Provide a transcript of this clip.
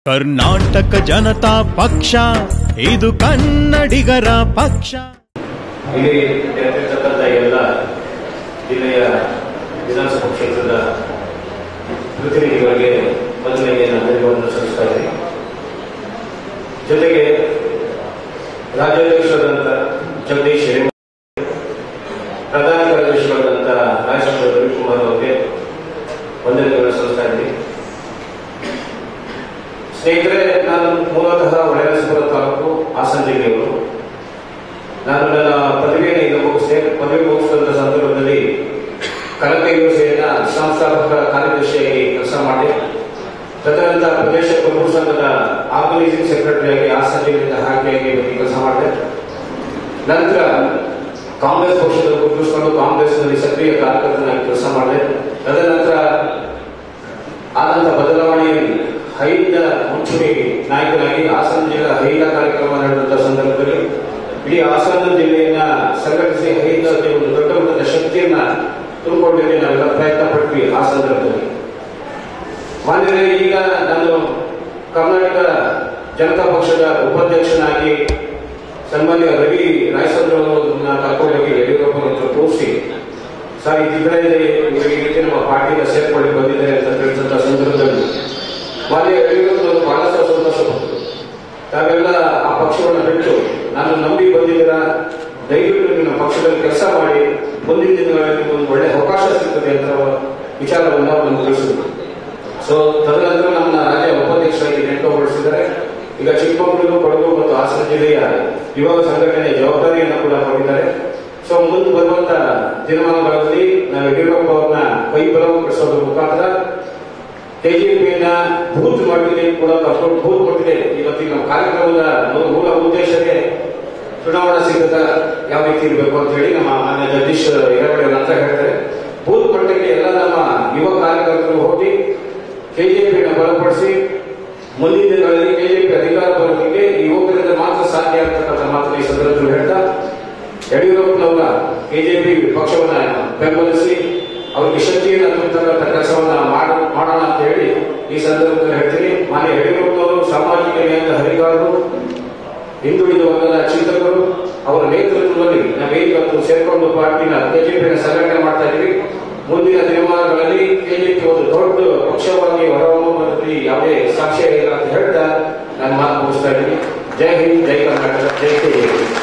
ಕರ್ನಾಟಕ ಜನತಾ ಪಕ್ಷ ಇದು ಕನ್ನಡಿಗರ ಪಕ್ಷ ಇಲ್ಲಿ ನೆರೆದಿರ್ತಕ್ಕಂಥ ಎಲ್ಲ ಜಿಲ್ಲೆಯ ವಿಧಾನಸಭಾ ಕ್ಷೇತ್ರದ ಪ್ರತಿನಿಧಿಗಳಿಗೆ ಮೊದಲನೆಗೆ ನಾನು ಧನ್ಯವಾದ ಸಲ್ಲಿಸ್ತಾ ಇದ್ದೀನಿ ಜೊತೆಗೆ ರಾಜ್ಯಾಧ್ಯಕ್ಷರಾದಂಥ ಜಗದೀಶ್ ಹಿರೇಮಠ ಪ್ರಧಾನ ಕಾರ್ಯದರ್ಶಿಗಳಾದಂಥ ರಾಜಶೇಖರ ರವಿಕುಮಾರ್ ಅವರಿಗೆ ವಂದನೆಗಳನ್ನು ಸಲ್ಲಿಸ್ತಾ ಇದ್ದೀನಿ ಸ್ನೇಹಿತರೆ ನಾನು ಮೂಲತಃ ಹೊಳೆನರಸೀಪುರ ತಾಲೂಕು ಹಾಸನ ಜಿಲ್ಲೆಯವರು ನಾನು ನನ್ನ ಪದವಿಯನ್ನು ಈಗ ಮುಗಿಸಿದೆ ಪದವಿ ಮುಗಿಸಿದಂಥ ಸಂದರ್ಭದಲ್ಲಿ ಕನಕ ಯೋಜನೆಯ ಸಂಸ್ಥಾಪಕ ಕಾರ್ಯದರ್ಶಿಯಾಗಿ ಕೆಲಸ ಮಾಡಿ ತದನಂತರ ಪ್ರದೇಶ ಕುರುಬ ಸಂಘದ ಆರ್ಗನೈಸಿಂಗ್ ಸೆಕ್ರೆಟರಿಯಾಗಿ ಹಾಸನ ಜಿಲ್ಲೆಯಿಂದ ಆಯ್ಕೆಯಾಗಿ ಕೆಲಸ ಮಾಡಿದೆ ನಂತರ ಕಾಂಗ್ರೆಸ್ ಪಕ್ಷದ ಗುರುತಿಸಿಕೊಂಡು ಕಾಂಗ್ರೆಸ್ನಲ್ಲಿ ಸಕ್ರಿಯ ಕಾರ್ಯಕರ್ತನಾಗಿ ಕೆಲಸ ಮಾಡಿದೆ ತದನಂತರ ಆದಂತ ಬದಲಾವಣೆಯಲ್ಲಿ ಹೈದ ಮುಂಚೂಣಿ ನಾಯಕನಾಗಿ ಹಾಸನ ಜಿಲ್ಲಾ ಹೈದ ಕಾರ್ಯಕ್ರಮ ನಡೆದಂತ ಸಂದರ್ಭದಲ್ಲಿ ಇಡೀ ಹಾಸನ ಜಿಲ್ಲೆಯನ್ನ ಸಂಘಟಿಸಿ ಹೈದಕ್ಕೆ ಒಂದು ದೊಡ್ಡ ಮಟ್ಟದ ಶಕ್ತಿಯನ್ನ ತುಂಬಿಕೊಳ್ಳಲಿಕ್ಕೆ ನಾವೆಲ್ಲ ಪ್ರಯತ್ನ ಪಟ್ವಿ ಆ ಸಂದರ್ಭದಲ್ಲಿ ಮಾನ್ಯರೇ ಈಗ ನಾನು ಕರ್ನಾಟಕ ಜನತಾ ಪಕ್ಷದ ಉಪಾಧ್ಯಕ್ಷನಾಗಿ ಸನ್ಮಾನ್ಯ ರವಿ ರಾಯಚಂದ್ರವರನ್ನ ಕರ್ಕೊಂಡೋಗಿ ಯಡಿಯೂರಪ್ಪ ಹತ್ರ ತೋರಿಸಿ ಸರ್ ಇದ್ರೆ ಇವರು ಈ ರೀತಿ ನಮ್ಮ ಪಾರ್ಟಿಗೆ ಸೇರ್ಕೊಳ್ಳಿ ಬಂದಿದ್ದಾರೆ ಅಂತ ತಿಳಿಸಿದಂತ ಸಂದರ್ಭದಲ್ಲಿ ಮಾನ್ಯ ಯಡಿಯೂರಪ್ಪನವರು ಬಹಳಷ್ಟು ಸಂತೋಷಪಟ್ಟರು ತಾವೆಲ್ಲ ಆ ಪಕ್ಷವನ್ನು ಬಿಟ್ಟು ನಾನು ನಂಬಿ ಬಂದಿದ್ದೀರಾ ದಯವಿಟ್ಟು ನಿಮ್ಮ ಪಕ್ಷದಲ್ಲಿ ಕೆಲಸ ಮಾಡಿ ಮುಂದಿನ ದಿನಗಳಲ್ಲಿ ಒಂದು ಒಳ್ಳೆ ಅವಕಾಶ ಸಿಗ್ತದೆ ಅಂತ ವಿಚಾರವನ್ನು ಅವರು ನಮ್ಗೆ ತಿಳಿಸಿದ್ರು ಸೊ ತದನಂತರ ನಮ್ಮ ರಾಜ್ಯ ಉಪಾಧ್ಯಕ್ಷರಾಗಿ ನೇಮಕಗೊಳಿಸಿದ್ದಾರೆ ಈಗ ಚಿಕ್ಕಮಗಳೂರು ಕೊಡಗು ಮತ್ತು ಹಾಸನ ಜಿಲ್ಲೆಯ ಯುವ ಸಂಘಟನೆಯ ಜವಾಬ್ದಾರಿಯನ್ನು ಕೂಡ ಕೊಟ್ಟಿದ್ದಾರೆ ಸೊ ಮುಂದೆ ಬರುವಂತ ದಿನಮಾನಗಳಲ್ಲಿ ನಾವು ಯಡಿಯೂರಪ್ಪ ಅವ್ರನ್ನ ಕೈ ಬಲಪಡಿಸೋದ್ರ ಮುಖಾಂತರ ಕೆಜಿಪಿಯನ್ನ ಬೂತ್ ಮಟ್ಟಿಗೆ ಕೂಡ ಕರ್ಕೊಂಡು ಬೂತ್ ಮಟ್ಟಿಗೆ ಇವತ್ತಿನ ನಮ್ಮ ಕಾರ್ಯಕ್ರಮದ ಮೂಲ- ಮೂಲ ಉದ್ದೇಶಕ್ಕೆ ಚುನಾವಣಾ ಸಿದ್ಧತೆ ಯಾವ ರೀತಿ ಇರಬೇಕು ಅಂತ ಹೇಳಿ ನಮ್ಮ ಮಾನ್ಯ ಜಗದೀಶ್ ಹಿರೇಮಠ ಅಂತ ಹೇಳ್ತಾರೆ ಬೂತ್ ಮಟ್ಟಕ್ಕೆ ಎಲ್ಲ ನಮ್ಮ ಯುವ ಕಾರ್ಯಕರ್ತರು ಹೋಗಿ ಕೆಜೆಪಿಯನ್ನು ಬಲಪಡಿಸಿ ಮುಂದಿನ ದಿನಗಳಲ್ಲಿ ಕೆಜೆಪಿ ಅಧಿಕಾರ ಬರೋದಕ್ಕೆ ಈ ಯುವಕರಿಂದ ಮಾತ್ರ ಸಾಧ್ಯ ಆಗ್ತಕ್ಕಂಥ ಮಾತನ್ನ ಈ ಸಂದರ್ಭದಲ್ಲಿ ಹೇಳ್ತಾ ಯಡಿಯೂರಪ್ಪನವರ ಕೆಜೆಪಿ ಪಕ್ಷವನ್ನ ಬೆಂಬಲಿಸಿ ಅವರಿಗೆ ಶಕ್ತಿಯನ್ನು ತುಂಬತಕ್ಕಂಥ ಕೆಲಸವನ್ನ ಮಾಡ- ಮಾಡೋಣ ಅಂತ ಹೇಳಿ ಈ ಸಂದರ್ಭದಲ್ಲಿ ಹೇಳ್ತೀನಿ ಮಾನ್ಯ ಯಡಿಯೂರಪ್ಪನವರು ಸಾಮಾಜಿಕ ನ್ಯಾಯದ ಹರಿಗಾರರು ಹಿಂದುಳಿದ ವರ್ಗದ ಚಿಂತಕರು ಅವರ ನೇತೃತ್ವದಲ್ಲಿ ನಾವೇನು ಸೇರ್ಕೊಂಡು ಪಾರ್ಟಿನ ಕೆಜೆಪಿನ ಸಂಘಟನೆ ಮಾಡ್ತಾ ಇದ್ದೀವಿ ಮುಂದಿನ ದಿನಮಾನಗಳಲ್ಲಿ ಕೆಜೆಪಿ ಒಂದು ದೊಡ್ಡ ಪಕ್ಷವಾಗಿ ಹೊರಹೊಮ್ಮುವುದರಲ್ಲಿ ಯಾವುದೇ ಸಾಕ್ಷ್ಯ ಇಲ್ಲ ಅಂತ ಹೇಳ್ತಾ ನಾನು ಮಾತು ಮುಗಿಸ್ತಾ ಇದ್ದೀನಿ ಜೈ ಹಿಂದ್ ಜೈ ಕರ್ನಾಟಕ ಜೈ ಕೆಜೆಪಿ